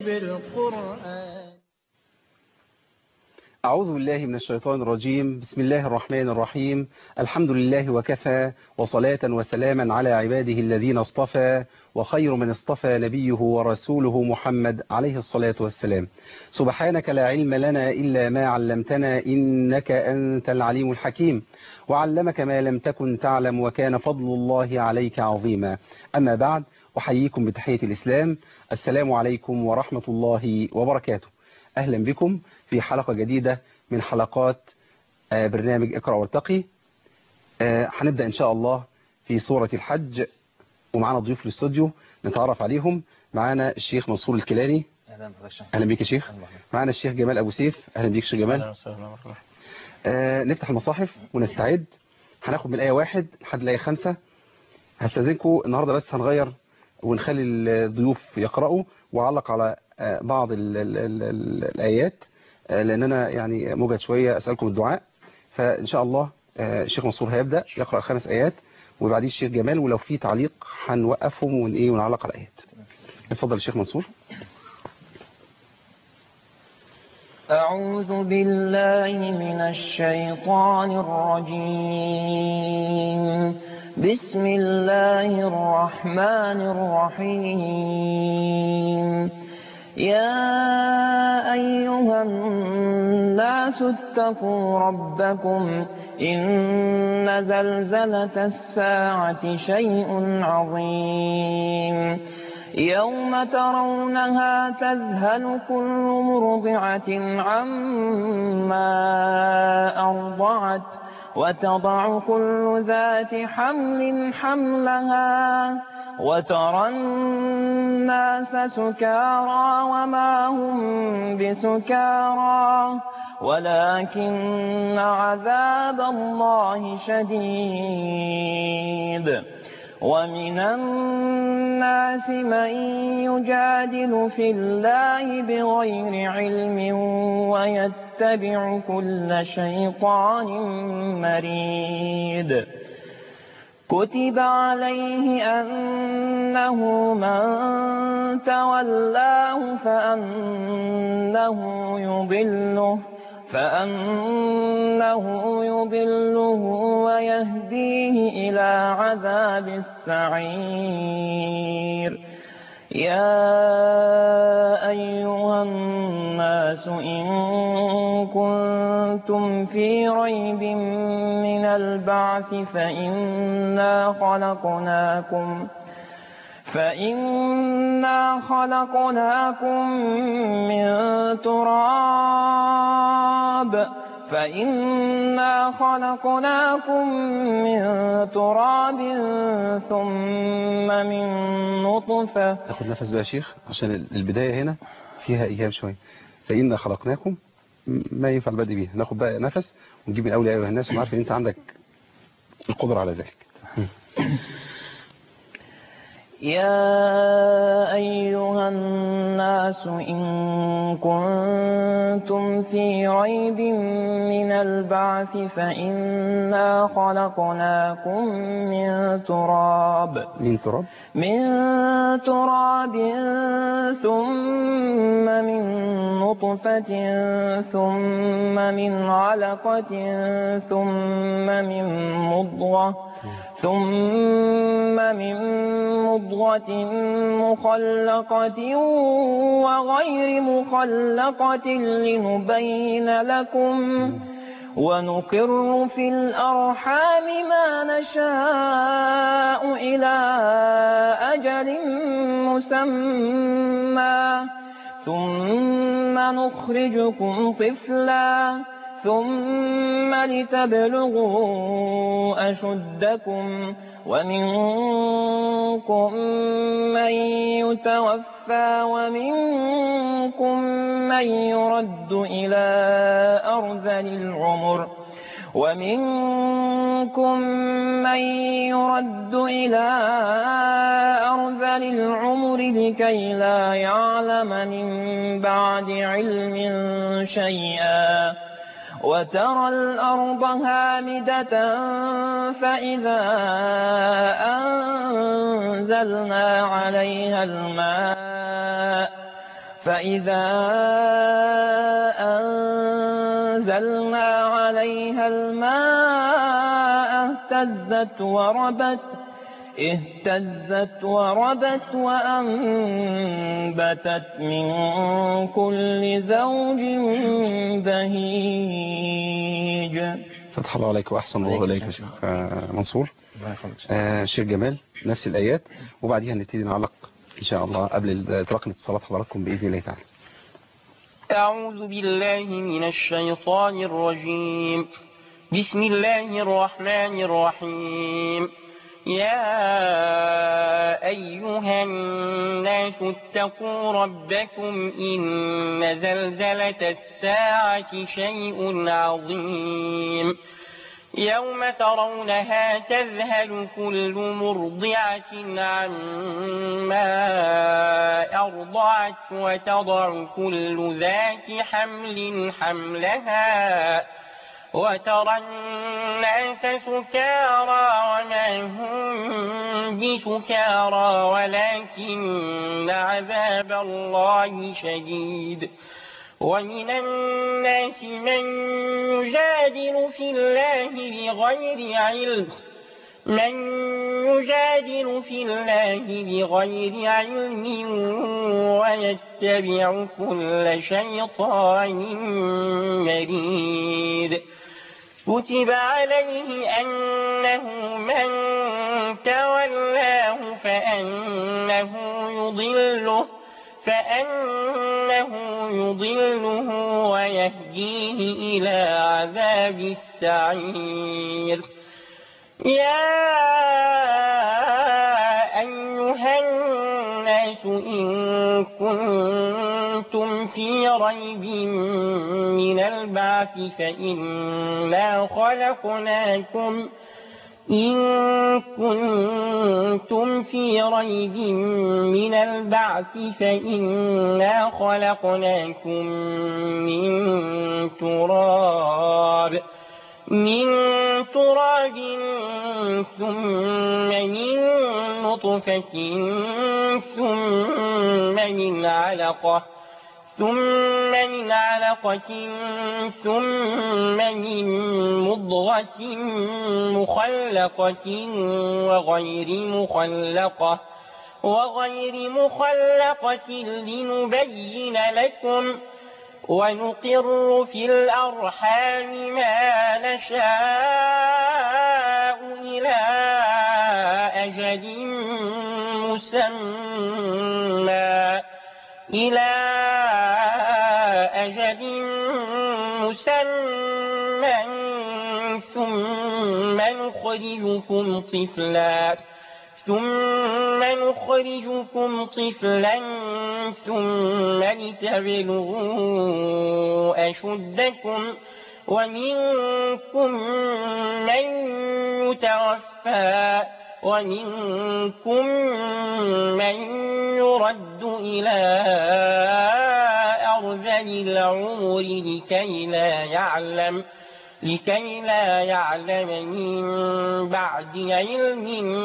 بالقرآن أعوذ بالله من الشيطان الرجيم بسم الله الرحمن الرحيم الحمد لله وكفى وصلاة وسلاما على عباده الذين اصطفى وخير من اصطفى نبيه ورسوله محمد عليه الصلاة والسلام سبحانك لا علم لنا إلا ما علمتنا إنك أنت العليم الحكيم وعلمك ما لم تكن تعلم وكان فضل الله عليك عظيما أما بعد أحييكم بتحية الإسلام السلام عليكم ورحمة الله وبركاته أهلا بكم في حلقة جديدة من حلقات آه، برنامج اقرأ وارتقي آه، هنبدأ إن شاء الله في سورة الحج ومعنا ضيوف في الاستوديو نتعرف عليهم معنا الشيخ منصور الكيلاني اهلا بك أهلا بيك يا شيخ معنا الشيخ جمال أبو سيف أهلا بيك شيخ جمال اهلا وسهلا مرحبا آه، نفتح المصاحف ونستعد هناخد من الآية واحد لحد الآية خمسة هستاذنكم النهاردة بس هنغير ونخلي الضيوف يقرأوا وأعلق على آه، بعض ال ال ال ال الآيات آه، لأن أنا يعني موجد شوية أسألكم الدعاء فإن شاء الله آه، الشيخ منصور هيبدأ يقرأ خمس آيات وبعديه الشيخ جمال ولو في تعليق هنوقفهم ون إيه ونعلق على الآيات اتفضل الشيخ منصور أعوذ بالله من الشيطان الرجيم بسم الله الرحمن الرحيم يا أيها الناس اتقوا ربكم إن زلزلة الساعة شيء عظيم يوم ترونها تذهل كل مرضعة عما أرضعت وتضع كل ذات حمل حملها وترى الناس سكارى وما هم بسكارى ولكن عذاب الله شديد ومن الناس من يجادل في الله بغير علم ويتبع كل شيطان مريد كتب عليه أنه من تولاه فأنه يضله فأنه يضله ويهديه إلى عذاب السعير يا أيها الناس إن كنتم في ريب من البعث فإنا خلقناكم فإنا خلقناكم من تراب فإنا خلقناكم من تراب ثم من نطفة تاخد نفس بقى يا شيخ عشان البداية هنا فيها إيهام شوية فإنا خلقناكم م- ما ينفع البدء بيها ناخد بقى نفس ونجيب من أول يا أيها الناس وعارف إن أنت عندك القدرة على ذلك يا أيها الناس إن كنتم في ريب من البعث فإنا خلقناكم من تراب مين تراب من تراب ثم من نطفة ثم من علقة ثم من مضغة ثم من مضغة مخلقة وغير مخلقة لنبين لكم ونقر في الأرحام ما نشاء إلى أجل مسمى ثم نخرجكم طفلا ثم لتبلغوا أشدكم ومنكم من يتوفى ومنكم من يرد إلى أرذل العمر ومنكم من يرد إلى أرذل العمر لكي لا يعلم من بعد علم شيئا وترى الأرض هامدة فإذا أنزلنا عليها الماء فإذا أنزلنا عليها الماء اهتزت وربت اهتزت وربت وأنبتت من كل زوج بهيج فتح الله عليك وأحسن الله إليك يا شيخ آه، منصور آه، شيخ جمال نفس الآيات وبعديها نبتدي نعلق إن شاء الله قبل إطلاق اتصالات حضراتكم بإذن الله تعالى أعوذ بالله من الشيطان الرجيم بسم الله الرحمن الرحيم يا أيها الناس اتقوا ربكم إن زلزلة الساعة شيء عظيم يوم ترونها تذهل كل مرضعة عما أرضعت وتضع كل ذات حمل حملها وترى الناس سكارى وما هم بسكارى ولكن عذاب الله شديد ومن الناس من يجادل في الله بغير علم من يجادل في الله بغير علم ويتبع كل شيطان مريد كتب عليه أنه من تولاه فأنه يضله فأنه يضله ويهديه إلى عذاب السعير يا أيها الناس إن كنتم في ريب من البعث فإنا خلقناكم إن كنتم في ريب من البعث فإنا خلقناكم من تراب من تراب ثم من نطفة ثم من علقة ثم من علقة ثم من مضغة مخلقة وغير مخلقة وغير مخلقة لنبين لكم ونقر في الأرحام ما نشاء إلى أجل مسمى إلى أجل مسمى ثم نخرجكم طفلا ثم نخرجكم طفلا ثم لتبلغوا أشدكم ومنكم من يتوفى ومنكم من يرد إلى أرذل العمر لكي لا يعلم لكي لا يعلم من بعد علم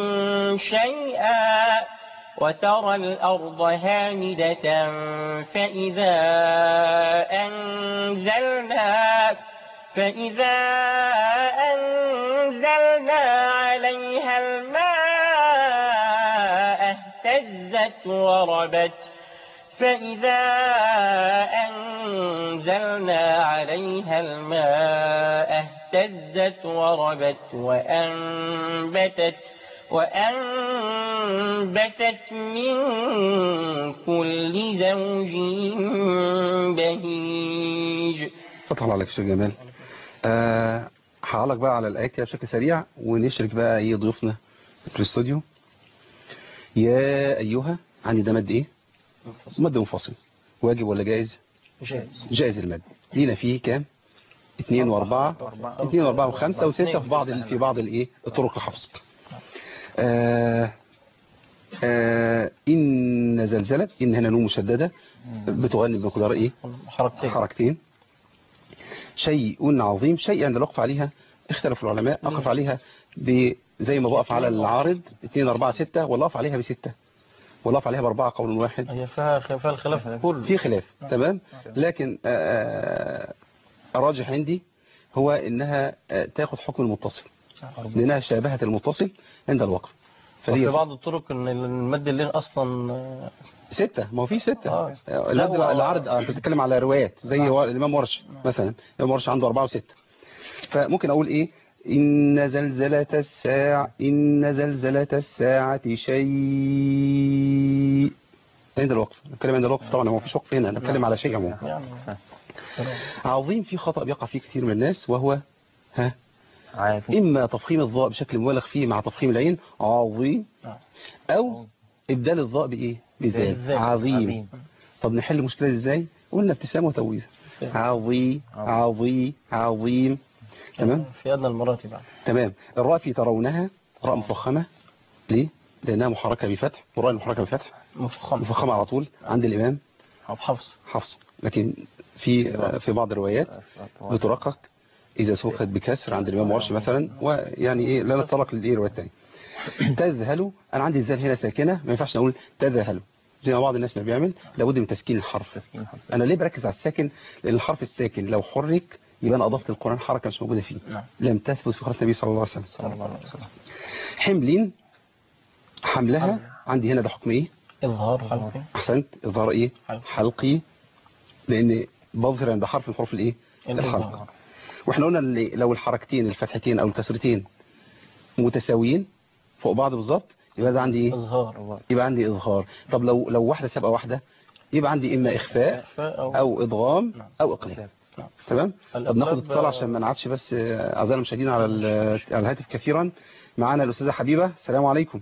شيئا وترى الأرض هامدة فإذا أنزلنا فإذا أنزلنا عليها الماء اهتزت وربت فإذا أنزلنا عليها الماء اهتزت وربت وأنبتت وأنبتت من كل زوج بهيج فتح الله عليك يا شيخ جمال آه هعلق بقى على الآيات كده بشكل سريع ونشرك بقى ايه ضيوفنا في الاستوديو يا أيها عندي ده مد ايه مد منفصل واجب ولا جائز جائز جائز المد لينا فيه كام اثنين واربعة اثنين واربعة وخمسة وستة في بعض في بعض الايه الطرق الحفظ آه آه إن زلزلة إن هنا نون مشددة بتغني بمقدار إيه حركتين حركتين شيء عظيم شيء عند الوقف عليها اختلف العلماء أقف عليها ب زي ما بقف على العارض 2 4 6 ولا أقف عليها بستة واللف عليها بأربعة قول واحد هي فيها فيها الخلاف كله في خلاف تمام لكن آه، الراجح عندي هو انها آه، تاخد حكم المتصل لانها شابهت المتصل عند الوقف في فهي بعض الطرق ان المد اللين اصلا آه، ستة ما هو في ستة آه. آه، لا، المد هو- العرض آه، انت بتتكلم على روايات زي ور- الامام ورش مثلا الامام ورش عنده أربعة وستة فممكن اقول ايه إن زلزلة الساعة إن زلزلة الساعة شيء عند الوقف نتكلم عند الوقف طبعا هو ما فيش وقف هنا انا بتكلم على شيء عموما يعني عظيم في خطأ بيقع فيه كثير من الناس وهو ها عارف إما تفخيم الضاء بشكل مبالغ فيه مع تفخيم العين عظيم آه. أو إبدال الضاء بإيه بذال بالذال. عظيم عظيم. طب نحل المشكلة دي إزاي قلنا ابتسام وتويز عظيم عظيم عظيم تمام في ادنى المراتب يعني. تمام الراء في ترونها راء مفخمة ليه لأنها محركة بفتح والراء المحركة بفتح مفخم مفخمة على طول عند الإمام حفص حفص لكن في في بعض الروايات بترقق إذا سوقت بكسر عند الإمام ورش مثلا ويعني إيه لا نتطرق للإيه الرواية الثانية تذهل أنا عندي الذال هنا ساكنة ما ينفعش نقول تذهل زي ما بعض الناس ما بيعمل لابد من تسكين الحرف تسكين حرف. أنا ليه بركز على الساكن لأن الحرف الساكن لو حرك يبقى أنا أضفت القرآن حركة مش موجودة فيه نعم. لم تثبت في خلق النبي صلى الله عليه وسلم صلى الله عليه وسلم حملين حملها عندي هنا ده حكم إيه اظهار خلقي أحسنت إظهار إيه حلقي. حلقي لأن بظهر عند حرف الحروف الإيه الحلق الإظهار. واحنا قلنا اللي لو الحركتين الفتحتين او الكسرتين متساويين فوق بعض بالظبط يبقى ده عندي ايه اظهار يبقى عندي اظهار طب لو لو واحده سابقه واحده يبقى عندي اما اخفاء إخفاء أو او ادغام نعم. او اقلاب نعم. تمام طب الأقلاب، ناخد اتصال آه، عشان ما نقعدش بس آه، اعزائنا المشاهدين على ال- على الهاتف كثيرا معانا الاستاذه حبيبه السلام عليكم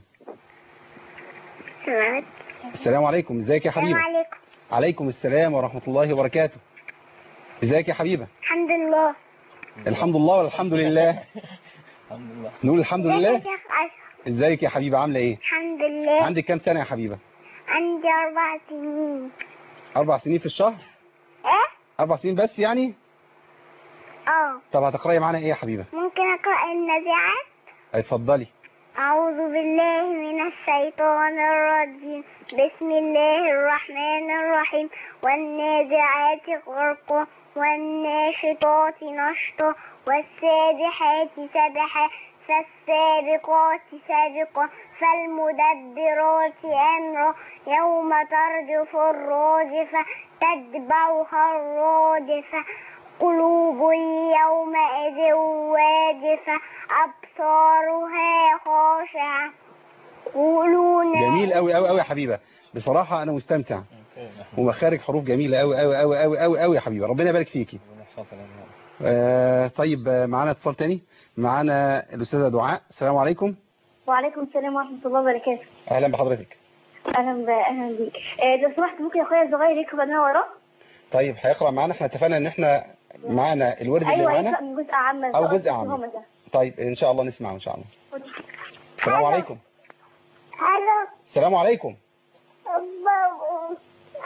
سلام السلام عليكم ازيك يا حبيبه عليكم عليكم السلام ورحمه الله وبركاته ازيك يا حبيبه الحمد لله الحمد لله والحمد لله الحمد لله نقول الحمد ازيك لله يا شيخ أشرف ازيك يا حبيبه عامله ايه الحمد لله عندك كام سنة يا حبيبة عندي أربع سنين أربع سنين في الشهر إيه؟ أربع سنين بس يعني اه طب هتقرأي معانا إيه يا حبيبة ممكن أقرأ النازعات اتفضلي أعوذ بالله من الشيطان الرجيم بسم الله الرحمن الرحيم والنازعات غرقا والناشطات نشطا والسابحات سبحا فالسابقات سبقا فالمدبرات أمرا يوم ترجف الراجفة تتبعها الرادفة قلوب يومئذ واجفة أبصارها خاشعة يقولون جميل قوي قوي قوي يا حبيبة بصراحة أنا مستمتع ومخارج حروف جميلة قوي قوي قوي قوي قوي قوي يا حبيبة ربنا يبارك فيكي آه طيب آه، معانا اتصال تاني معانا الأستاذة دعاء السلام عليكم وعليكم السلام ورحمة الله وبركاته أهلا بحضرتك أهلا ب... أهلا بيك آه، لو سمحت ممكن أخويا الصغير يكتب أنا وراه طيب هيقرأ معانا احنا اتفقنا إن احنا معانا الورد اللي أيوه معانا يقرأ من جزء عام أو جزء عام. هم ده. طيب إن شاء الله نسمعه إن شاء الله السلام عليكم هلو السلام عليكم بابا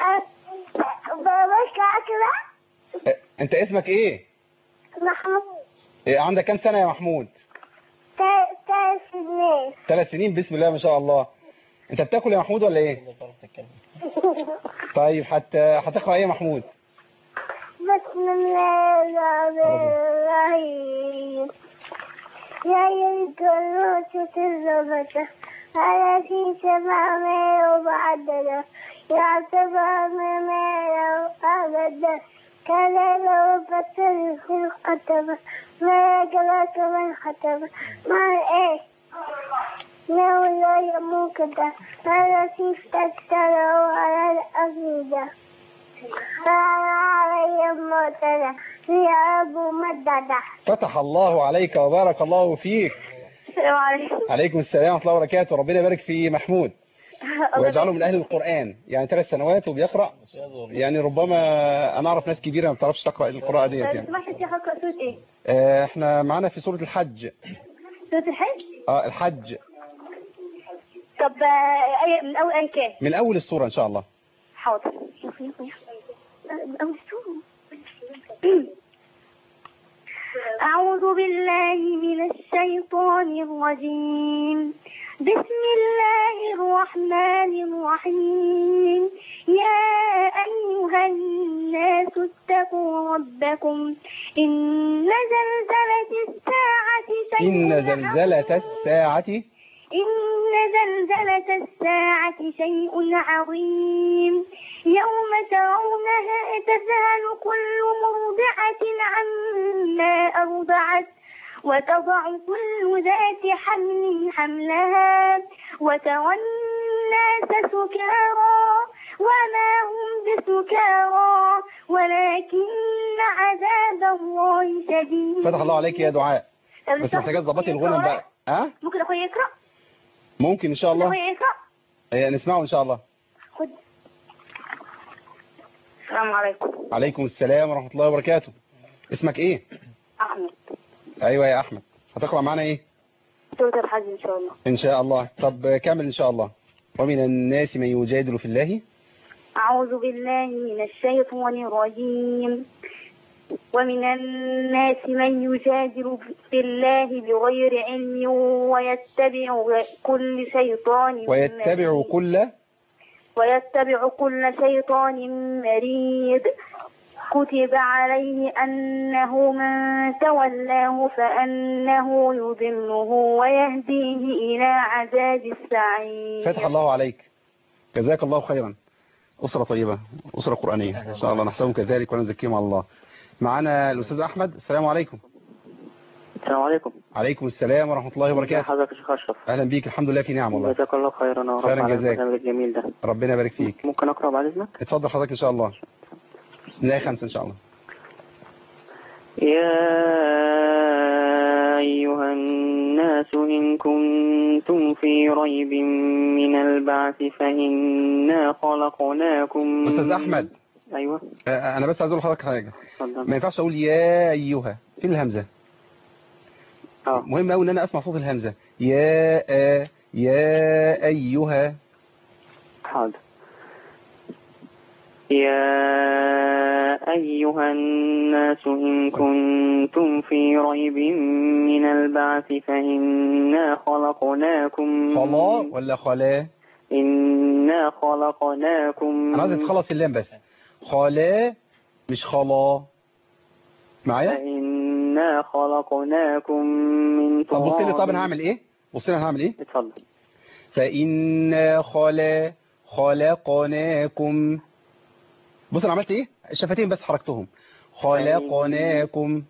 بابا كاكرة آه، أنت اسمك إيه؟ محمود إيه، عندك كام سنة يا محمود؟ ثلاث سنين ثلاث سنين بسم الله ما شاء الله انت بتاكل يا محمود ولا ايه طيب حتى هتقرا ايه يا محمود بسم الله الرحمن الرحيم يا ينكر الربطة على في سبع ميل وبعدنا يا سبع ميل أبدا كان لو فتر في القتبة ما يقلق من ختمة ما إيه لا ولا يموك ده هذا في تكتره على الأفئدة علي موتنا في أبو مددة فتح الله عليك وبارك الله فيك السلام عليكم عليكم السلام ورحمه الله وبركاته ربنا يبارك في محمود ويجعله من اهل القران يعني ثلاث سنوات وبيقرا يعني ربما انا اعرف ناس كبيره ما بتعرفش تقرا القراءه ديت لو يعني سمحت يا أقرأ سورة إيه؟ آه، احنا معانا في سوره الحج سورة الحج؟ اه الحج طب آه، أي من أول أي كام؟ من اول السوره ان شاء الله حاضر من أول سورة أعوذ بالله من الشيطان الرجيم بسم الله الرحمن الرحيم يا أيها الناس اتقوا ربكم إن زلزلة الساعة شيء إن عظيم. زلزلة الساعة إن زلزلة الساعة شيء عظيم يوم ترونها تذهل كل مرضعة عما أرضعت وتضع كل ذات حمل حملها وترى الناس سكارى وما هم بسكارى ولكن عذاب الله شديد فتح الله عليك يا دعاء طب بس طب محتاجة تظبطي يقرأ؟ الغنم بقى ها ممكن أخويا يقرأ؟ ممكن إن شاء ممكن الله أخويا يقرأ؟ آه، نسمعه إن شاء الله خد السلام عليكم عليكم السلام ورحمة الله وبركاته اسمك إيه أحمد أيوة يا أحمد هتقرأ معانا إيه سورة الحج إن شاء الله إن شاء الله طب آه، كمل إن شاء الله ومن الناس من يجادل في الله أعوذ بالله من الشيطان الرجيم ومن الناس من يجادل في الله بغير علم ويتبع كل شيطان ويتبع مريد. كل ويتبع كل شيطان مريد كتب عليه أنه من تولاه فأنه يضله ويهديه إلى عذاب السعير فتح الله عليك جزاك الله خيرا أسرة طيبة أسرة قرآنية إن شاء الله نحسبهم كذلك ونزكيهم على الله معنا الأستاذ أحمد السلام عليكم السلام عليكم عليكم السلام ورحمة الله وبركاته حضرتك يا شيخ اشرف أهلا بيك الحمد لله في نعم والله جزاك الله خيرا يا رب خيرا على جزاك. البرنامج الجميل ده ربنا يبارك فيك ممكن اقرا بعد اذنك اتفضل حضرتك إن شاء الله نلاقي خمسة إن شاء الله يا ايها الناس ان كنتم في ريب من البعث فانا خلقناكم أستاذ أحمد ايوه آه، أنا بس عايز أقول لحضرتك حاجة ما اتفضل ينفعش أقول يا أيها فين الهمزة اه مهم أوي إن أنا أسمع صوت الهمزة يا آ يا أيها حاضر يا أيها الناس إن كنتم في ريب من البعث فإنا خلقناكم خلا ولا خلا إنا خلقناكم أنا عايز تخلص اللام بس خلا مش خلا معايا فإنا خلقناكم من طب بص لي تراب طب أنا هعمل إيه بص لي أنا هعمل إيه اتفضل فإنا خلا خلقناكم بص أنا عملت إيه الشفتين بس حركتهم خلقناكم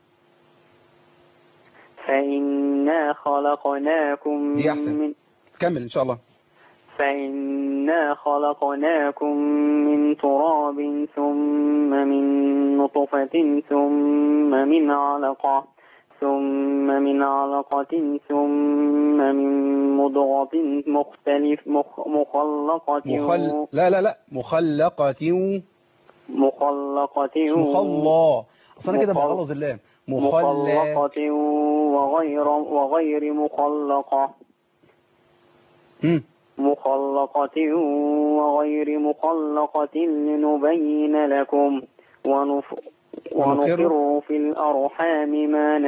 فإنا خلقناكم دي أحسن. من كمل إن شاء الله فإنا خلقناكم من تراب ثم من نطفة ثم من علقة ثم من علقة ثم من مضغة مختلف مخ مخلقة مخل لا لا لا مخلقة مخلقة مش مخلى أصل أنا كده مخل- بغلظ اللام مخلى مخلقة وغير وغير مخلقة مم. مخلقة وغير مخلقة لنبين لكم ونف ونقر- ونقر في الأرحام ما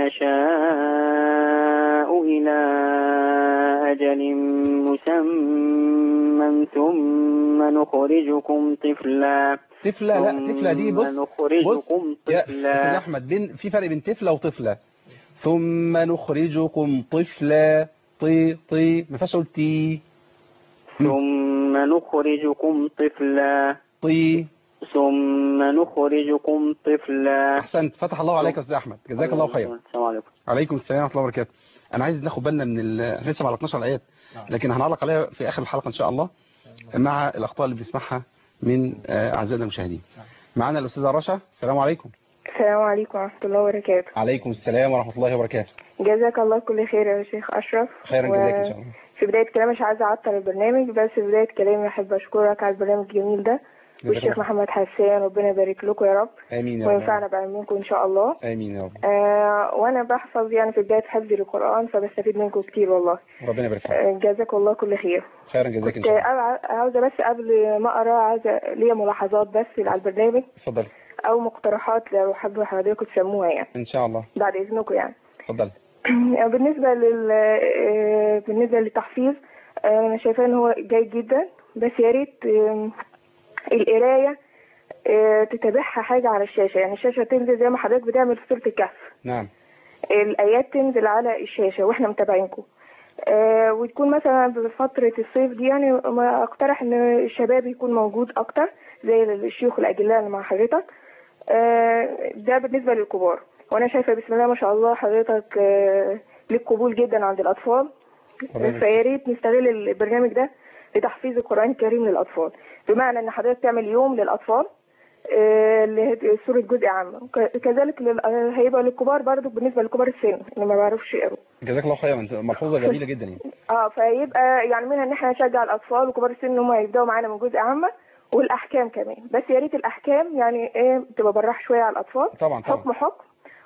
نشاء إلى أجل مسمى ثم نخرجكم طفلا تفلة لا تفلة دي بص ثم بص نخرجكم يا أستاذ طفلا أحمد بين في فرق بين تفلة وطفلة ثم نخرجكم طفلا طي طي ما ينفعش أقول تي ثم نخرجكم طفلا طي ثم نخرجكم طفلا أحسنت فتح الله عليك يا أستاذ أحمد جزاك الله خير السلام عليكم عليكم السلام ورحمة الله وبركاته أنا عايز ناخد بالنا من ال... إحنا لسه ما علقناش على الآيات لكن هنعلق عليها في آخر الحلقة إن شاء الله مع الأخطاء اللي بنسمعها من آه، أعزائنا المشاهدين معانا الأستاذة رشا السلام عليكم السلام عليكم ورحمة الله وبركاته عليكم السلام ورحمة الله وبركاته جزاك الله كل خير يا شيخ أشرف خيرا و- جزاك إن شاء الله في بداية كلامي مش عايزة أعطل البرنامج بس في بداية كلامي أحب أشكرك على البرنامج الجميل ده جزاك والشيخ الله. محمد حسان ربنا يبارك لكم يا رب آمين يا رب وينفعنا بعلمكم إن شاء الله آمين يا رب آه وأنا بحفظ يعني في بداية حفظي للقرآن فبستفيد منكم كتير والله ربنا يبارك فيك آه جزاك الله كل خير خيرا جزاك إن كنت شاء الله عاوزة- عاوزة بس قبل ما أقرأ عاوزة ليا ملاحظات بس على البرنامج اتفضل أو مقترحات لو حابة حضرتك تسموها يعني إن شاء الله بعد إذنكم يعني اتفضل بالنسبة لل آه، بالنسبة للتحفيظ آه، انا شايفاه ان هو جيد جدا بس يا ريت آم، القرايه آه، تتابعها حاجه على الشاشه يعني الشاشه تنزل زي ما حضرتك بتعمل في سوره الكهف نعم الايات تنزل على الشاشه واحنا متابعينكم آه وتكون مثلا بفتره الصيف دي يعني ما اقترح ان الشباب يكون موجود اكتر زي الشيوخ الاجلاء اللي مع حضرتك آه ده بالنسبه للكبار وانا شايفه بسم الله ما شاء الله حضرتك آه ليك قبول جدا عند الاطفال ربنا يبارك فيا ريت نستغل البرنامج ده لتحفيظ القران الكريم للاطفال بمعنى ان حضرتك تعمل يوم للاطفال آه، اللي هي سورة جزء عامة ك- كذلك لل- آه، هيبقى للكبار برضو بالنسبة لكبار السن اللي ما بيعرفوش يقروا جزاك الله خيرا انت ملحوظه جميله جدا يعني اه فيبقى يعني منها ان احنا نشجع الاطفال وكبار السن ان هم يبداوا معانا من جزء عامة والاحكام كمان بس يا ريت الاحكام يعني ايه تبقى بالراحة شوية على الاطفال طبعا طبعا حكم حكم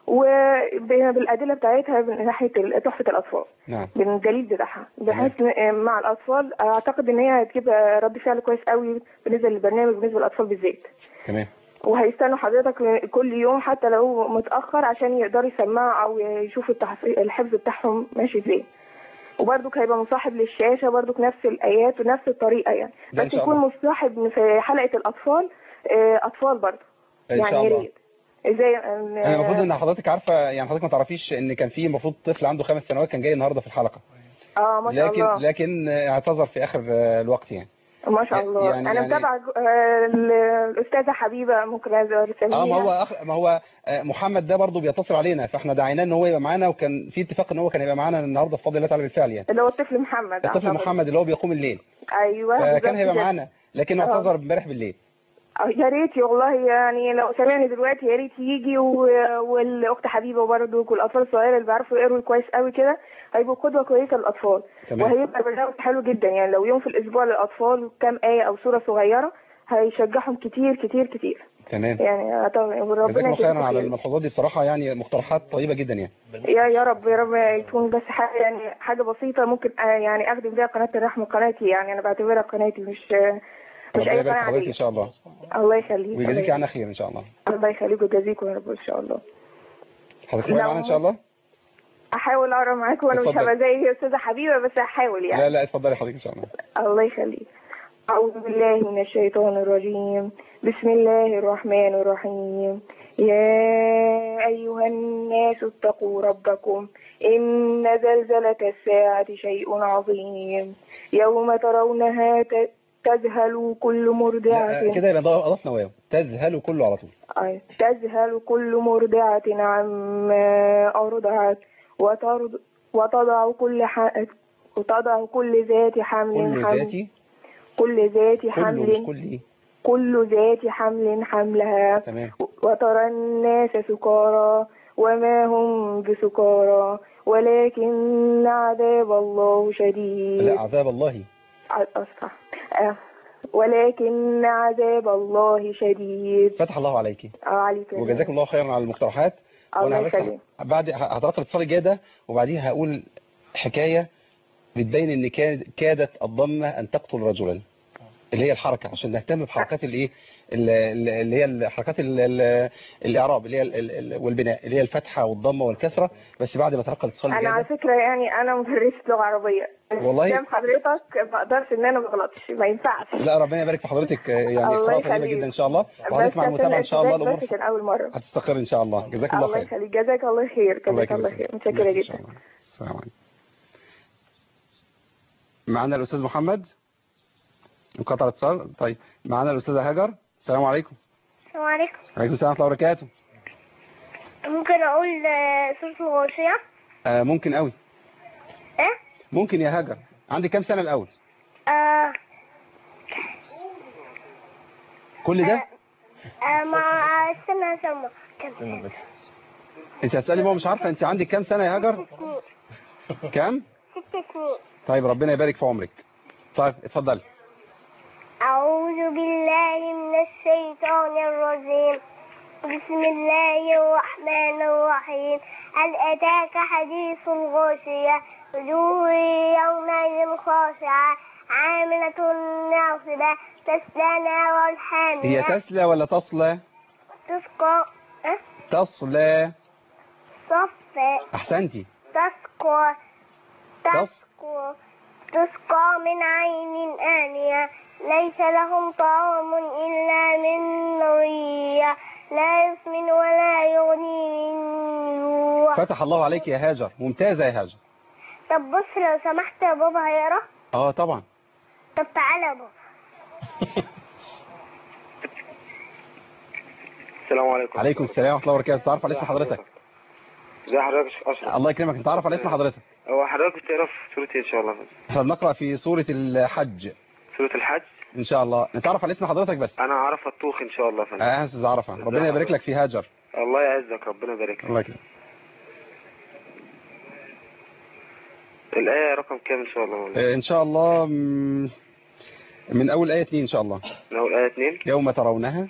وبالادله بتاعتها من ناحيه ال- تحفه الاطفال نعم بالدليل بتاعها بحيث إن- مع الاطفال اعتقد ان هي هتجيب رد فعل كويس قوي بالنسبه للبرنامج بالنسبه للاطفال بالذات تمام وهيستنوا حضرتك كل يوم حتى لو متاخر عشان يقدروا يسمعوا او يشوفوا التحف- الحفظ بتاعهم ماشي ازاي وبرضك هيبقى مصاحب للشاشه برضك نفس الايات ونفس الطريقه يعني ده إن بس شاء يكون الله. مصاحب في حلقه الاطفال آه، اطفال برضه ان يعني شاء يا الله ريت ازاي انا المفروض ان حضرتك عارفه يعني حضرتك ما تعرفيش ان كان في المفروض طفل عنده خمس سنوات كان جاي النهارده في الحلقه اه ما شاء لكن الله لكن اعتذر في اخر آه، الوقت يعني ما شاء الله يعني- انا يعني- متابعه آه، ال- الاستاذه حبيبه ممكن اسميها اه ما هو أخ... ما هو آه، محمد ده برضه بيتصل علينا فاحنا دعيناه ان هو يبقى معانا وكان في اتفاق ان هو كان يبقى معانا النهارده بفضل الله تعالى بالفعل يعني اللي هو الطفل محمد الطفل أعتقد. محمد اللي هو بيقوم الليل ايوه فكان بالظبط هيبقى كده. معانا لكن آه. اعتذر امبارح بالليل آه، يا ريت والله يعني لو سمعني دلوقتي يا ريت يجي و- والاخت حبيبه برضه والاطفال الصغيره اللي بيعرفوا يقروا كويس قوي كده هيبقوا قدوه كويسه للاطفال تمام. وهيبقى برنامج حلو جدا يعني لو يوم في الاسبوع للاطفال كام ايه او سوره صغيره هيشجعهم كتير كتير كتير تمام يعني طبعا ربنا جزاكم الله خيرا يجزيكم على خير. الملحوظات دي بصراحه يعني مقترحات طيبه جدا يعني يا يا رب يا رب يكون بس حاجه يعني حاجه بسيطه ممكن آه، يعني اخدم بيها قناه الرحمه قناتي يعني انا بعتبرها قناتي مش مش ربنا اي يبارك قناه في حضرتك عاديه ان شاء الله الله يخليك الله ويجازيك يخليك. عنا خير ان شاء الله الله يخليك ويجازيكم يا رب ان شاء الله حضرتك لا، معايا معانا ان شاء الله احاول اقرا معاكم وانا مش اتفضل. هبقى زي استاذه حبيبه بس هحاول يعني لا لا اتفضلي حضرتك ان شاء الله الله يخليك أعوذ بالله من الشيطان الرجيم بسم الله الرحمن الرحيم يا أيها الناس اتقوا ربكم إن زلزلة الساعة شيء عظيم يوم ترونها ت- تذهل كل لا، مرضعة كده يبقى اضفنا واو تذهل كله على طول أي. تذهل كل مرضعة عما أرضعت وترض وتضع كل ح... وتضع كل ذات حمل كل حمل ذاتي كل ذات كله مش حمل كل ايه كل ذات حمل حملها تمام وترى الناس سكارى وما هم بسكارى ولكن عذاب الله شديد لا عذاب الله ع- أصح آه. ولكن عذاب الله شديد فتح الله عليك آه عليك يا وجزاكم الله خيرا على المقترحات الله وانا بس يخليك. بعد هتلقى الاتصال الجاي ده وبعديها هقول حكايه بتبين ان كاد- كادت الضمه ان تقتل رجلا اللي هي الحركه عشان نهتم بحركات الايه ال- ال- اللي هي الحركات ال- ال- الاعراب اللي هي ال- ال- والبناء اللي هي الفتحه والضمه والكسره بس بعد ما تلقى الاتصال انا الجاي على ده فكره يعني انا مدرسه لغه عربيه والله؟ قدام حضرتك ما اقدرش ان انا ما اغلطش ما ينفعش لا ربنا يبارك في حضرتك آه، يعني الله قراءه طيبه يخليك. جدا ان شاء الله بس وحضرتك مع عشان المتابعه ان شاء الله الارتباط الامور بس كان اول مره هتستقر ان شاء الله جزاك الله الله خير يخليك جزاك الله خير الله جزاك الله يكرمك. خير متشكره إن شاء جدا الله. السلام عليكم معانا الاستاذ محمد انقطع الاتصال طيب معانا الاستاذه هاجر السلام عليكم السلام عليكم وعليكم السلام ورحمه الله وبركاته ممكن اقول آه، سورة الغاشية آه ممكن قوي ايه ممكن يا هاجر عندي كام سنه الاول آه كل ده آه مع استنى سلمى كم انت هتسالي ما مش عارفه انت عندك كام سنه يا هاجر سنين كام ست سنين طيب ربنا يبارك في عمرك طيب اتفضلي أعوذ بالله من الشيطان الرجيم بسم الله الرحمن الرحيم هل أتاك حديث الغاشية وجوه يومئذ خاشعة عاملة ناصبة تسلى نارا هي حامية تسلى ولا تصلى تسقى أه؟ تصلى صف احسنتي تسقى تص- تسقى تسقى من عين آنية ليس لهم طعام إلا من ضريع لا يسمن ولا يغني من جوع فتح الله عليك يا هاجر ممتازة يا هاجر طب بص لو سمحت يا بابا هيقرا اه طبعا طب تعالى يا بابا السلام عليكم عليكم السلام ورحمة الله وبركاته تعرف على اسم حضرتك ازي حضرتك يا شيخ اشرف الله يكرمك انت تعرف على اسم حضرتك هو حضرتك بتقرا في سوره ايه ان شاء الله احنا بنقرأ في سورة الحج سوره الحج ان شاء الله نتعرف على اسم حضرتك بس انا عرف الطوخ ان شاء الله يا فندم اه يا استاذ عرفة ربنا يبارك لك في هاجر الله يعزك ربنا يبارك لك الله يكرمك الايه رقم كام ان شاء الله مولانا آه، ان شاء الله مم، من اول آية 2 ان شاء الله من اول ايه 2 يوم ترونها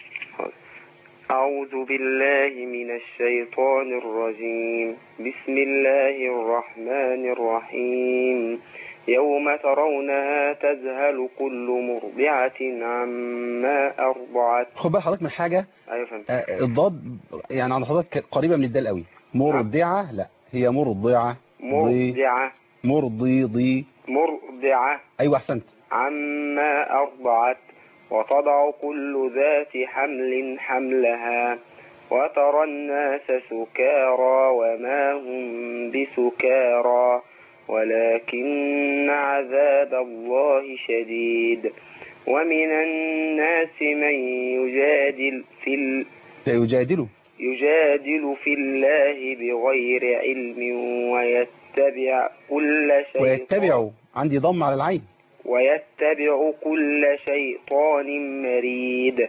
أعوذ بالله من الشيطان الرجيم بسم الله الرحمن الرحيم يوم ترونها تذهل كل مرضعة عما أرضعت خد بال حضرتك من حاجة أيوة يا فندم آه، الضاد يعني عند حضرتك قريبة من الدال قوي مرضعة لا هي مرضعة ضي مرضعة مرضي ضي مرضعة ايوه احسنت عما أرضعت وتضع كل ذات حمل حملها وترى الناس سكارى وما هم بسكارى ولكن عذاب الله شديد ومن الناس من يجادل في ال... يجادله يجادل في الله بغير علم ويتبع كل شيطان ويتبع عندي ضم على العين ويتبع كل شيطان مريد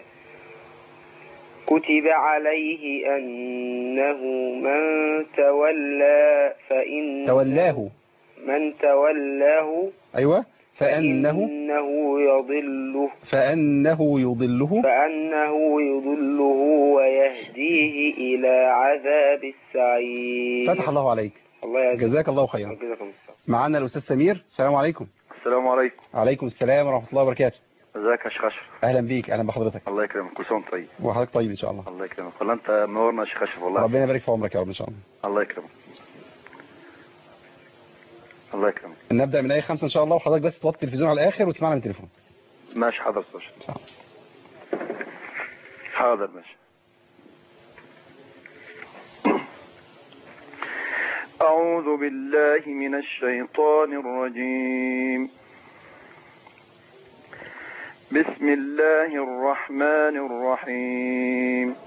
كتب عليه أنه من تولى فإن تولاه من تولاه ايوه فانه فإنه يضله فانه يضله فأنه يضله ويهديه إلى عذاب السعير فتح الله عليك الله يعزك جزاك الله خيرا جزاكم الله معانا الاستاذ سمير السلام عليكم السلام عليكم عليكم السلام ورحمة الله وبركاته ازيك يا شيخ اشرف اهلا بيك اهلا بحضرتك الله يكرمك كل سنه وانت طيب وحضرتك طيب ان شاء الله الله يكرمك والله انت منورنا يا شيخ اشرف والله ربنا يبارك في عمرك يا رب ان شاء الله الله يكرمك الله يكرمك نبدأ من اي خمسة ان شاء الله وحضرتك بس توطي التلفزيون على الاخر وتسمعنا من التليفون ماشي حاضر يا أستاذ. ان شاء الله حاضر ماشي أعوذ بالله من الشيطان الرجيم بسم الله الرحمن الرحيم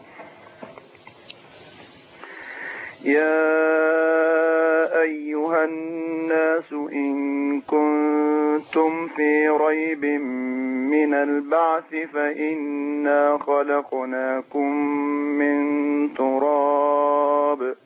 يا أيها الناس إن كنتم في ريب من البعث فإنا خلقناكم من تراب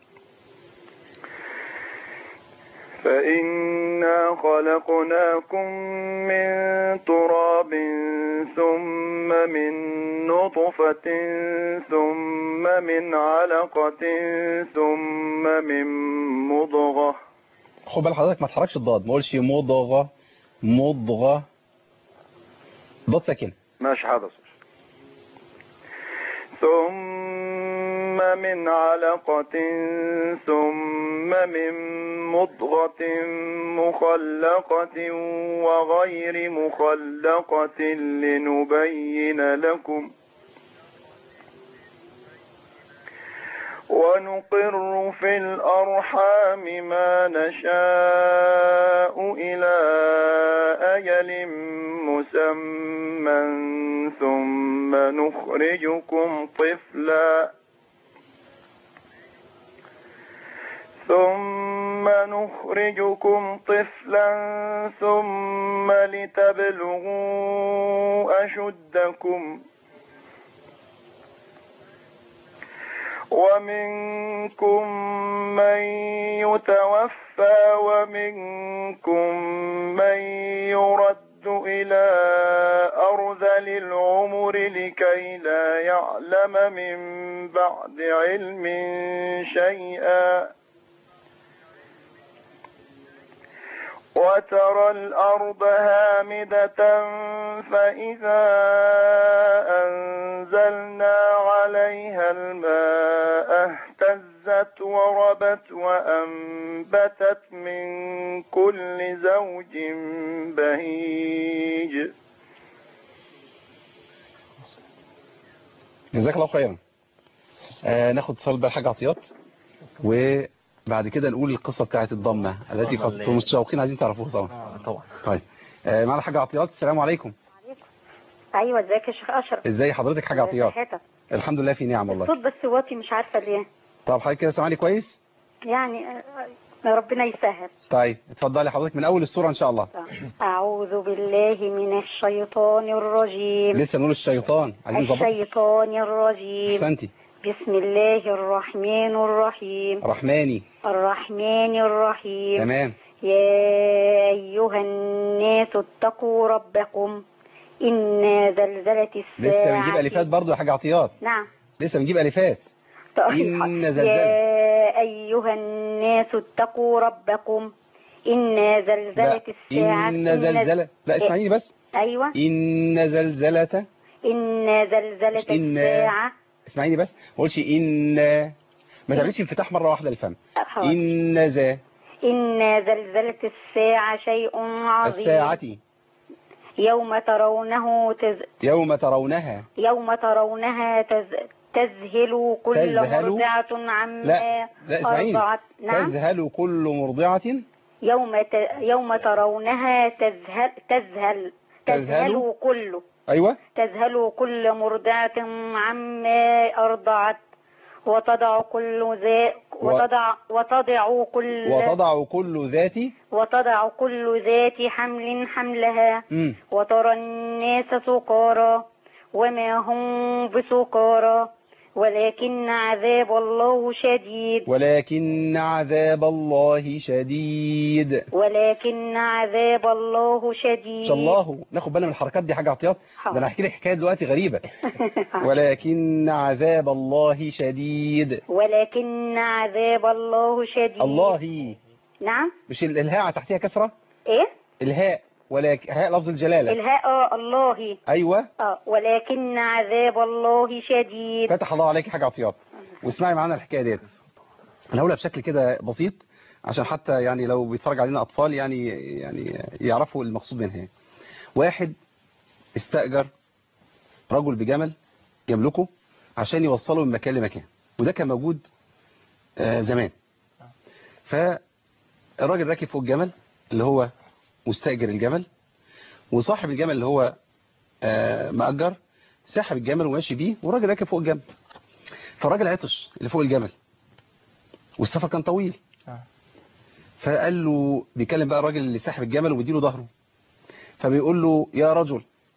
فإنا خلقناكم من تراب ثم من نطفة ثم من علقة ثم من مضغة خد بال حضرتك ما تحركش الضاد ما اقولش مضغة مضغة ضاد ساكن ماشي حاضر ثم من علقة ثم من مضغة مخلقة وغير مخلقة لنبين لكم ونقر في الأرحام ما نشاء إلى أجل مسمى ثم نخرجكم طفلا ثم نخرجكم طفلا ثم لتبلغوا أشدكم ومنكم من يتوفى ومنكم من يرد إلى أرذل العمر لكي لا يعلم من بعد علم شيئا وترى الأرض هامدة فإذا أنزلنا عليها الماء اهتزت اهتزت وربت وأنبتت من كل زوج بهيج جزاك الله خيرا آه ناخد اتصال بقى الحاج عطيات وبعد كده نقول القصة بتاعت الضمة التي اتفضل. كنتم متشوقين عايزين تعرفوها طبعا آه، طبعا طيب آه معنا الحاج عطيات السلام عليكم ايوه ازيك يا شيخ اشرف ازاي حضرتك حاج عطيات صحتك الحمد لله في نعم والله الصوت بس واطي مش عارفه ليه طب حضرتك كده سامعني كويس يعني آه، آه، ربنا يسهل طيب اتفضلي حضرتك من اول السورة ان شاء الله اعوذ بالله من الشيطان الرجيم لسه نقول الشيطان عايزين نظبط الشيطان الرجيم احسنتي بسم الله الرحمن الرحيم رحماني الرحمن الرحيم تمام يا أيها الناس اتقوا ربكم إن زلزلة الساعة لسه بنجيب الفات برضو يا حاج عطيات نعم لسه بنجيب الفات إن زلزلة يا أيها الناس اتقوا ربكم إن زلزلة لا الساعة إن زلزلة لا اسمعيني بس أيوة إن زلزلة إن زلزلة إن الساعة اسمعيني بس ما قولش إن ما تعملش انفتاح مرة واحدة للفم حاضر. إن ذا إن زلزلة الساعة شيء عظيم الساعة يوم ترونه تز... يوم ترونها يوم ترونها تز... تذهل كل تذهل؟ مرضعة عما لا لا اسمعيني أرضعت نعم تذهل كل مرضعة يوم ت... يوم ترونها تذهل تذهل تذهل؟ تذهل كل أيوة تذهل كل مرضعة عما أرضعت وتضع كل ذا و- وتضع وتضع كل وتضع كل ذات وتضع كل ذات حمل حملها مم. وترى الناس سكارى وما هم بسكارى ولكن عذاب الله شديد ولكن عذاب الله شديد ولكن عذاب الله شديد ان شاء الله ناخد بالنا من الحركات دي حاجة عطيات ده انا هحكي لك حكايه دلوقتي غريبة ولكن عذاب الله شديد ولكن عذاب الله شديد الله نعم مش ال- الهاء تحتها كسرة ايه الهاء ولكن هاء لفظ الجلالة الهاء آه، الله ايوه اه ولكن عذاب الله شديد فتح الله عليك حاجة عطيات واسمعي معانا الحكاية ديت انا هقولها بشكل كده بسيط عشان حتى يعني لو بيتفرج علينا اطفال يعني يعني يعرفوا المقصود منها إيه. واحد استأجر رجل بجمل يملكه عشان يوصله من مكان لمكان وده كان موجود آه، زمان فالراجل راكب فوق الجمل اللي هو مستأجر الجمل وصاحب الجمل اللي هو آه، مأجر سحب الجمل وماشي بيه والراجل راكب فوق الجمل فالراجل عطش اللي فوق الجمل والسفر كان طويل فقال له بيكلم بقى الراجل اللي ساحب الجمل وبيديله ظهره فبيقول له يا رجل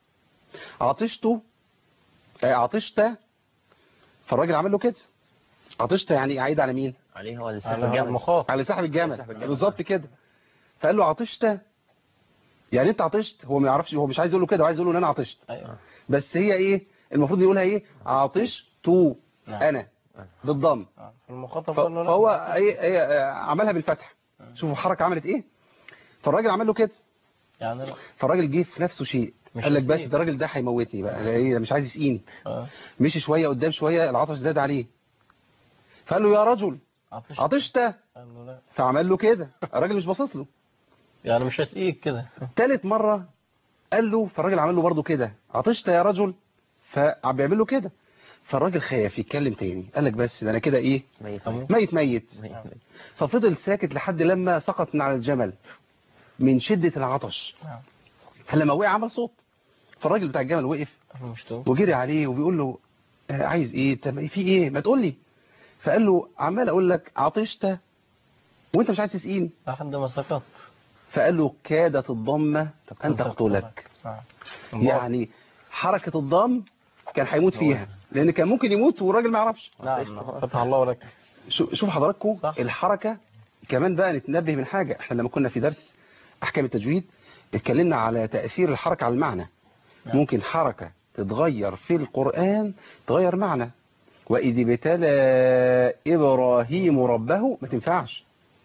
عطشت آه، عطشت فالراجل عمل له كده عطشت يعني عايد على مين عليه هو اللي على سافر جامد المخاط على ساحب الجمل ساحب الجمل. بالظبط كده فقال له عطشت يعني انت عطشت هو ما يعرفش هو مش عايز يقول له كده هو عايز يقول له ان انا عطشت أيوة. بس هي ايه المفروض يقولها ايه عطشت نعم. انا بالضم آه. المخاطب ف- قال له لا. فهو ايه ايه آه، عملها بالفتح شوفوا الحركه عملت ايه فالراجل عمل له كده يعني لا. فالراجل جه في نفسه شيء مش قال لك بس هيسقيك. ده الراجل ده هيموتني بقى ده ايه ده مش عايز يسقيني آه. مشي شويه قدام شويه العطش زاد عليه فقال له يا رجل عطش عطشت قال له لا فعمل له كده الراجل مش باصص له يعني مش هسقيك كده تالت مرة قال له فالراجل عمل له برضه كده عطشت يا رجل فبيعمل له كده فالراجل خاف يتكلم تاني قال لك بس ده انا كده ايه ميت أموت. ميت ميت ميت. ففضل ساكت لحد لما سقط من على الجمل من شدة العطش نعم. فلما وقع عمل صوت فالراجل بتاع الجمل وقف مش تقول وجري عليه وبيقول له آه، عايز ايه طب في ايه ما تقول لي فقال له عمال اقول لك عطشت وانت مش عايز تسقيني لحد ما سقط فقال له كادت الضمة ان تقتلك نعم. يعني حركة الضم كان هيموت فيها لان كان ممكن يموت والراجل ما يعرفش نعم فتح الله لك شو- شوف حضراتكم صح. الحركة كمان بقى نتنبه من حاجة احنا لما كنا في درس احكام التجويد اتكلمنا على تأثير الحركة على المعنى نعم. ممكن حركة تتغير في القرآن تغير معنى وإذ ابتلى إبراهيم ربه ما تنفعش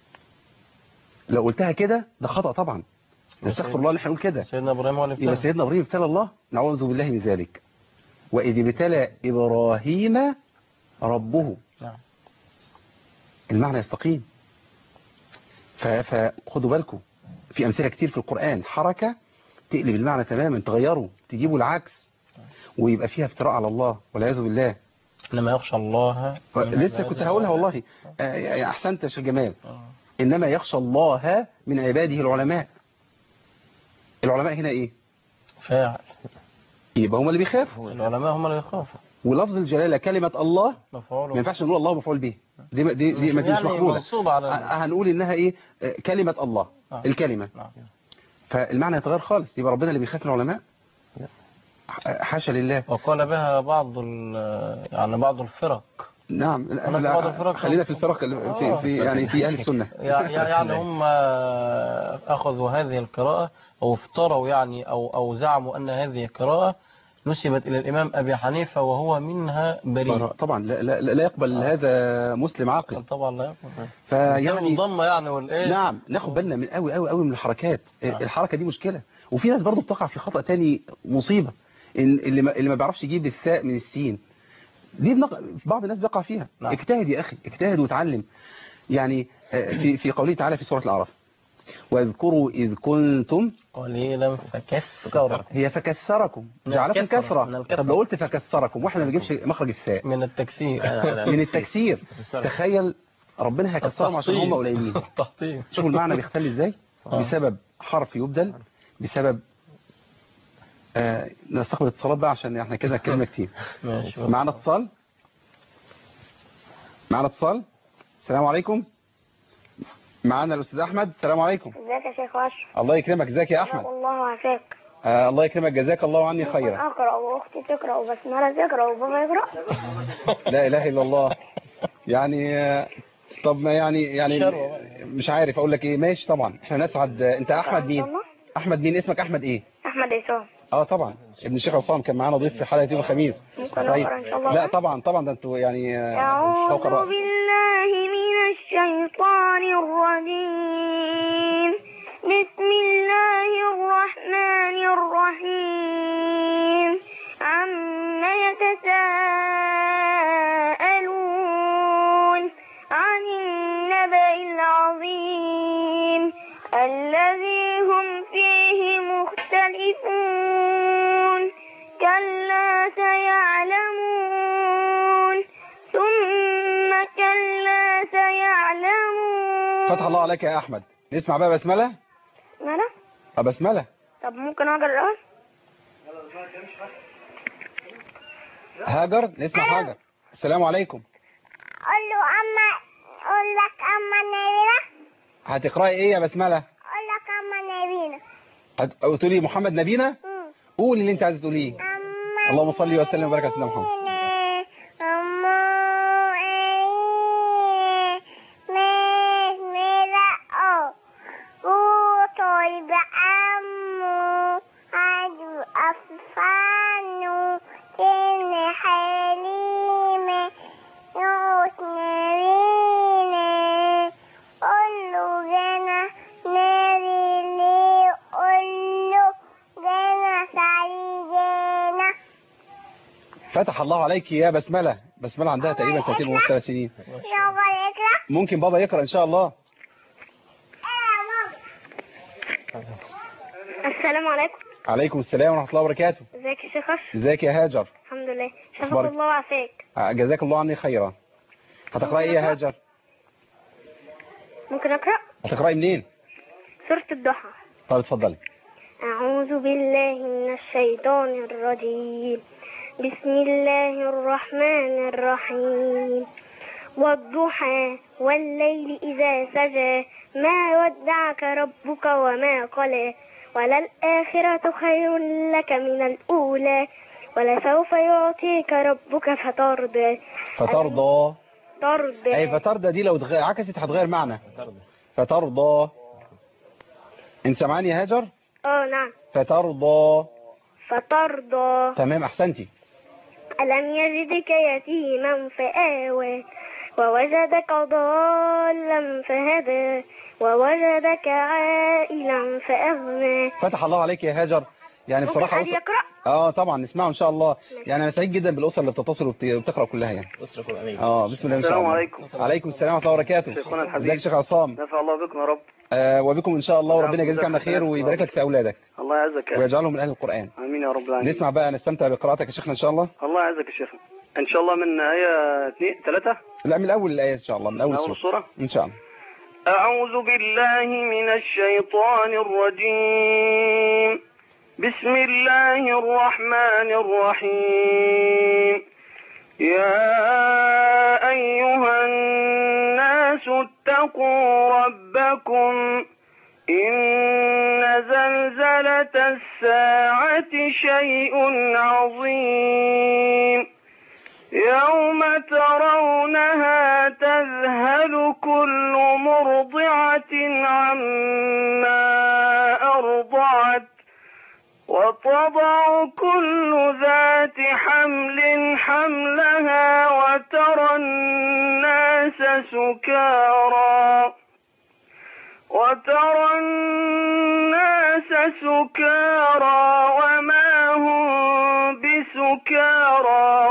لو قلتها كده ده خطأ طبعا نستغفر الله ان احنا نقول كده سيدنا ابراهيم هو اللي يبقى ابتلى سيدنا ابراهيم ابتلى الله نعوذ بالله من ذلك واذ ابتلى ابراهيم ربه نعم المعنى يستقيم ف- فخدوا بالكم في أمثلة كتير في القرآن حركة تقلب المعنى تماما تغيره تجيبه العكس ويبقى فيها افتراء على الله والعياذ بالله إنما يخشى الله من لسه عباده كنت هقولها والله آه، يا أحسنت يا شيخ جمال إنما يخشى الله من عباده العلماء العلماء هنا إيه فاعل يبقى هم اللي بيخافوا العلماء هم اللي يخافوا ولفظ الجلالة كلمة الله مفعول ما ينفعش نقول الله مفعول به دي دي دي, دي مش مش يعني مقبولة منصوب على ال- ه- هنقول إنها إيه آه، كلمة الله آه. الكلمة نعم. فالمعنى يتغير خالص يبقى ربنا اللي بيخاف من العلماء ح- حاشا لله وقال بها بعض ال- يعني بعض الفرق نعم لا هناك لا، بعض الفرق خلينا في الفرق في, في يعني في أهل السنة يع- يع- يعني هم أخذوا هذه القراءة أو افتروا يعني أو أو زعموا أن هذه قراءة نسبت إلى الإمام أبي حنيفة وهو منها بريء طبعا لا, لا, لا يقبل هذا مسلم عاقل طبعا لا يقبل فيعني الضمة يعني والإيه نعم ناخد بالنا من قوي قوي قوي من الحركات الحركة دي مشكلة وفي ناس برضو بتقع في خطأ تاني مصيبة إن اللي ما, اللي ما بيعرفش يجيب الثاء من السين دي بنق... بعض الناس بيقع فيها نعم. اجتهد يا أخي اجتهد وتعلم يعني آه، في في قوله تعالى في سورة الأعراف واذكروا إذ كنتم قليلا فكثر هي فكثركم من جعلكم الكثرة، كثرة من الكثرة. طب لو قلت فكثركم واحنا ما نجيبش مخرج الثاء من التكسير من التكسير تخيل ربنا هيكسرهم عشان هم قليلين التحطيم شوفوا المعنى بيختل ازاي آه. بسبب حرف يبدل بسبب آه نستقبل اتصالات بقى عشان احنا كده كلمة كتير ماشي معنا اتصال معنا اتصال السلام عليكم معنا الاستاذ احمد السلام عليكم ازيك يا شيخ اشرف الله يكرمك ازيك يا احمد الله وعافاك آه الله يكرمك جزاك الله عني خيرا اقرا واختي تقرا وبسمله تقرا وبابا يقرا لا اله الا الله يعني آه، طب ما يعني يعني شروة مش عارف اقول لك ايه ماشي طبعا احنا نسعد انت احمد مين احمد مين اسمك احمد ايه احمد عصام اه طبعا ابن الشيخ عصام كان معانا ضيف في حلقه يوم الخميس ممكن أقرأ إن شاء الله؟ لا طبعا طبعا ده انتوا يعني آه، فوق أعوذ الرأس بالله من الشيطان الرجيم بسم الله الرحمن الرحيم عما يتساءلون عن النبأ العظيم الذي هم فيه مختلفون كلا سيعلمون ثم كلا سيعلمون فتح الله عليك يا احمد نسمع بقى بسمله مالا اه بسمله طب ممكن اقرا الاول هاجر نسمع هاجر السلام عليكم قول له اما اقول لك اما نبينا هتقراي ايه يا بسمله اقول لك اما نبينا هت- تقولي محمد نبينا قولي اللي انت عايز تقوليه اللهم صل وسلم وبارك على سيدنا محمد فتح الله عليك يا بسمله بسمله عندها تقريبا سنتين ونص ثلاث سنين ممكن بابا يقرا ان شاء الله السلام عليكم عليكم السلام ورحمه الله وبركاته ازيك يا شيخ أشرف؟ ازيك يا هاجر الحمد لله شفاك أخبارك؟ الله وعافاك آه، جزاك الله عني خيرا هتقراي ايه يا هاجر ممكن اقرا هتقراي منين سورة الضحى طب اتفضلي أعوذ بالله من الشيطان الرجيم بسم الله الرحمن الرحيم والضحى والليل إذا سجى ما ودعك ربك وما قلى وللآخرة خير لك من الأولى ولسوف يعطيك ربك فترضى فترضى ترضى اي فترضى دي لو اتغ- عكست هتغير معنى فترضى انت سامعاني يا هاجر اه نعم فترضى فترضى تمام احسنتي ألم يجدك يتيما فآوى ووجدك ضالا فهدى ووجدك عائلا فأغنى فتح الله عليك يا هاجر يعني ممكن بصراحة حد أسر... يقرأ اه طبعا نسمعه ان شاء الله يعني انا سعيد جدا بالاسر اللي بتتصل وبت- وبتقرا كلها يعني أسرة قرآنية اه بسم الله ما شاء السلام الله عليكم. عليكم السلام ورحمه الله وبركاته شيخنا الحبيب. ازيك يا شيخ عصام نفع الله بكم يا رب آه وبكم ان شاء الله وربنا نعم، يجزيك عنا جزاك خير الله ويبارك خير. لك في اولادك الله يعزك يا أخي. ويجعلهم من اهل القران امين يا رب العالمين نسمع بقى نستمتع بقراءتك يا شيخنا ان شاء الله الله يعزك يا شيخنا ان شاء الله من آية اثنين ثلاثة لا من اول الايه ان شاء الله من اول من أول السوره السورة ان شاء الله أعوذ بالله من الشيطان الرجيم بسم الله الرحمن الرحيم يا أيها الناس اتقوا ربكم إن زلزلة الساعة شيء عظيم يوم ترونها تذهل كل مرضعة عما أرضعت وتضع كل ذات حمل حملها وترى الناس سكارى وترى الناس سكارى وما هم بسكارى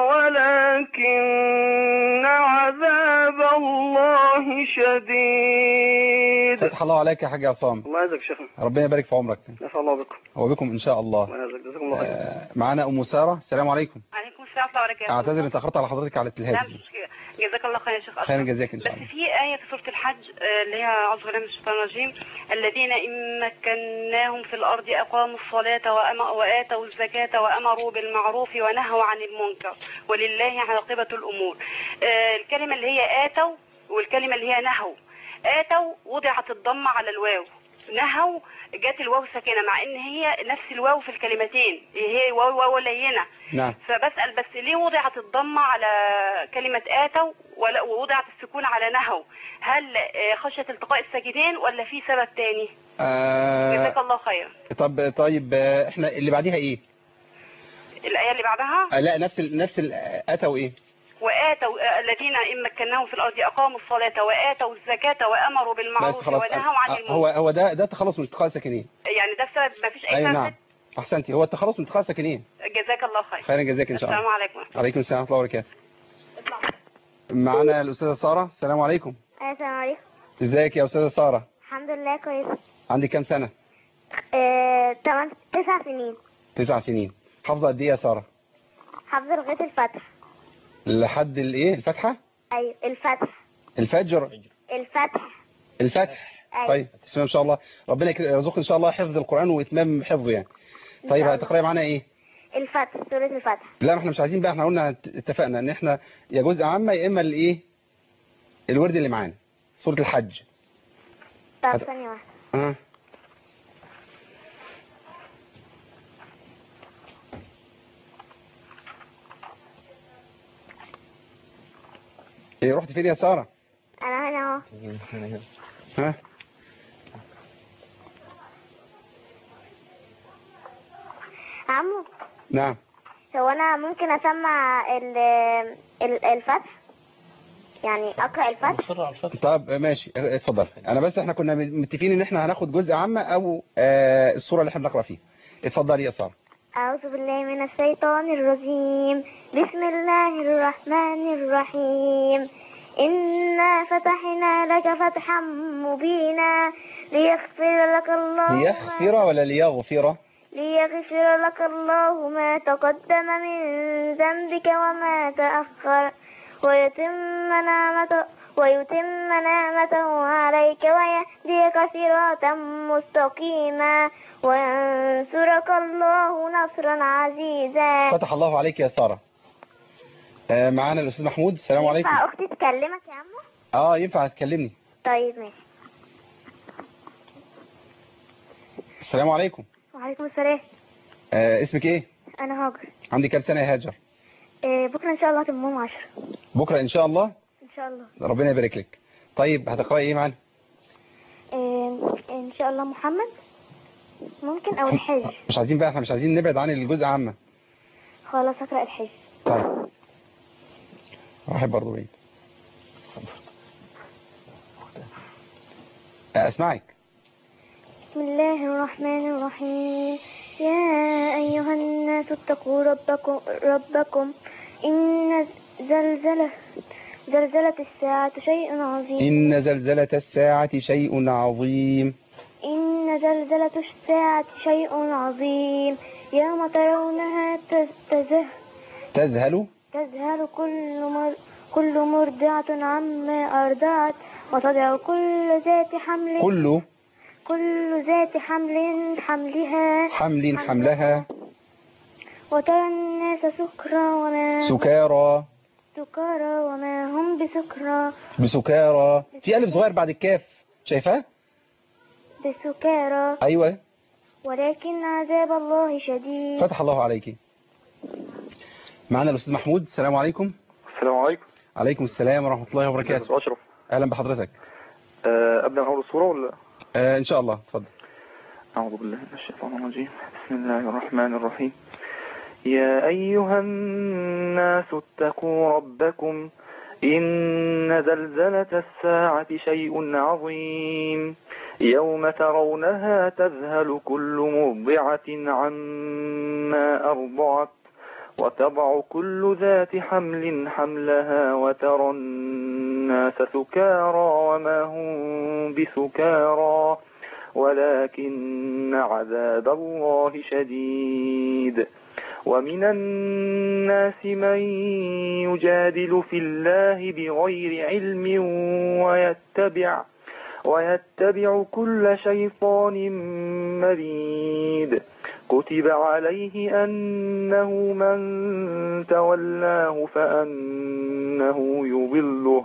ولكن عذاب الله شديد فتح الله عليك يا حاج عصام الله يجزاك شيخنا ربنا يبارك في عمرك نفع الله بكم وبكم ان شاء الله الله يجزاك جزاكم الله خير آه معانا ام ساره السلام عليكم عليكم السلام ورحمة الله وبركاته اعتذر ان تاخرت على حضرتك على لا التلهاج مش مشكلة جزاك الله خير يا شيخ خيرا أشرف جزاك ان شاء بس الله في آية في سورة الحج آه، اللي هي أعوذ بالله من الشيطان الرجيم الذين إن مكناهم في الأرض أقاموا الصلاة وأم- وآتوا الزكاة وأمروا بالمعروف ونهوا عن المنكر ولله عاقبة الأمور آه، الكلمة اللي هي آتوا والكلمة اللي هي نهوا آتوا وضعت الضمة على الواو نهوا جت الواو ساكنة مع ان هي نفس الواو في الكلمتين هي واو واو لينة نعم فبسأل بس ليه وضعت الضمة على كلمة آتوا ولا- ووضعت السكون على نهوا هل آه، خشية التقاء الساكنين ولا في سبب تاني جزاك آه الله خيرا طب طيب آه احنا اللي بعديها ايه الآية اللي بعدها آه لا نفس ال... نفس ال... اتوا ايه وآتوا آه، الذين إن مكناهم في الأرض أقاموا الصلاة وآتوا الزكاة وأمروا بس بالمعروف خلاص ونهوا عن آه، المنكر هو هو ده ده تخلص من التقاء الساكنين يعني ده السبب ما فيش أي ايوه سبب نعم احسنتي هو التخلص من التقاء الساكنين جزاك الله خير خيرا جزاك ان شاء السلام الله عليكم عليكم السلام ورحمه الله وبركاته معانا الاستاذه ساره السلام عليكم السلام عليكم ازيك يا استاذه ساره الحمد لله كويس عندك كام سنه آه، تمن تسع سنين تسع سنين حافظه قد ايه يا ساره حافظة لغاية الفتح لحد الايه الفتحه أيوة الفتح الفجر الفتح الفتح أيوة. طيب بسم الله ما شاء الله ربنا يكر- يرزقك ان شاء الله حفظ القران واتمام حفظه يعني إن طيب شاء الله. هتقراي معانا ايه الفتح سورة الفتح لا ما احنا مش عايزين بقى احنا قلنا اتفقنا ان احنا يا جزء عامه يا اما الايه الورد اللي معانا سوره الحج طب هت- ثانية واحدة اه ايه رحت فين يا ساره أنا هنا أهو ها عمو نعم هو أنا ممكن أسمع ال ال- الفتح يعني أقرأ الفتح طب ماشي اتفضل انا بس احنا كنا متفقين ان احنا هناخد جزء عامه او آه الصوره اللي احنا بنقرا فيها اتفضلي يا ساره أعوذ بالله من الشيطان الرجيم بسم الله الرحمن الرحيم إنا فتحنا لك فتحا مبينا ليغفر لك الله ما ليغفر ولا ليغفر ليغفر لك الله ما تقدم من ذنبك وما تأخر ويتم نعمته ويتم نعمته عليك ويهديك صراطا مستقيما وينصرك الله نصرا عزيزا فتح الله عليك يا ساره آه معانا الاستاذ محمود السلام عليكم ينفع أختي تكلمك يا عمو؟ اه ينفع تكلمني طيب ماشي السلام عليكم وعليكم السلام آه اسمك ايه أنا هاجر عندي كام سنه يا هاجر إيه بكرة إن شاء الله تمام عشرة بكره ان شاء الله إن شاء الله ربنا يبارك لك طيب هتقراي ايه معانا إيه إن شاء الله محمد ممكن أو الحج مش عايزين بقى احنا مش عايزين نبعد عن الجزء عامه خلاص أقرأ الحج طيب راح برضه بعيد آه، اسمعك بسم الله الرحمن الرحيم يا أيها الناس اتقوا ربكم, ربكم إن زلزلة زلزلة الساعة شيء عظيم إن زلزلة الساعة شيء عظيم إن زلزلة الساعة شيء عظيم يوم ترونها تز- تزه تذهل تذهل كل مر كل مرضعة عما أرضعت وتضع كل ذات حمل كل كل ذات حمل حملها حمل حملها وترى الناس سكرى وما سكارى سكارى وما هم بسكرى بسكارى في ألف صغير بعد الكاف شايفاه بسكارى أيوة ولكن عذاب الله شديد فتح الله عليك معنا الأستاذ محمود السلام عليكم السلام عليكم عليكم السلام ورحمة الله وبركاته أستاذ أشرف أهلا بحضرتك آه، أبدأ من أول الصورة ولا آه إن شاء الله اتفضل أعوذ بالله من الشيطان الرجيم بسم الله الرحمن الرحيم يا أيها الناس اتقوا ربكم إن زلزلة الساعة شيء عظيم يوم ترونها تذهل كل مرضعة عما أرضعت وتضع كل ذات حمل حملها وترى الناس سكارى وما هم بسكارى ولكن عذاب الله شديد ومن الناس من يجادل في الله بغير علم ويتبع ويتبع كل شيطان مريد كتب عليه أنه من تولاه فأنه يضله